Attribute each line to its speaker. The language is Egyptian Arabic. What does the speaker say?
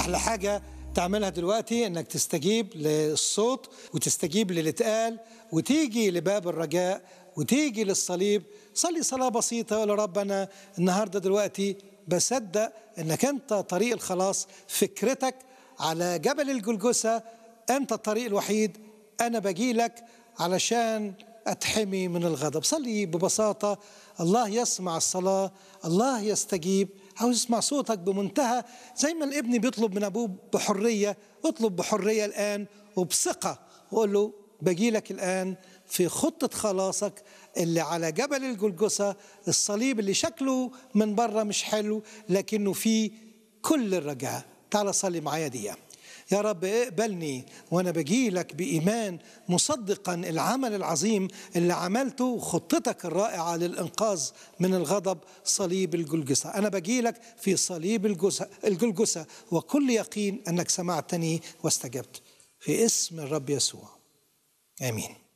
Speaker 1: احلى حاجه تعملها دلوقتي انك تستجيب للصوت وتستجيب للي اتقال وتيجي لباب الرجاء وتيجي للصليب صلي صلاه بسيطه وقول يا رب انا النهارده دلوقتي بصدق انك انت طريق الخلاص فكرتك على جبل الجلجسه انت الطريق الوحيد انا باجي لك علشان اتحمي من الغضب صلي ببساطه الله يسمع الصلاه الله يستجيب عاوز يسمع صوتك بمنتهى زي ما الابن بيطلب من ابوه بحريه اطلب بحريه الان وبثقه وقول له باجي لك الان في خطه خلاصك اللي على جبل الجلجسه الصليب اللي شكله من بره مش حلو لكنه فيه كل الرجاء تعال صلي معايا دي يا رب اقبلني وانا بجي لك بايمان مصدقا العمل العظيم اللي عملته خطتك الرائعه للانقاذ من الغضب صليب الجلجسه انا بجي لك في صليب الجلجسه الجلجسه وكل يقين انك سمعتني واستجبت في اسم الرب يسوع امين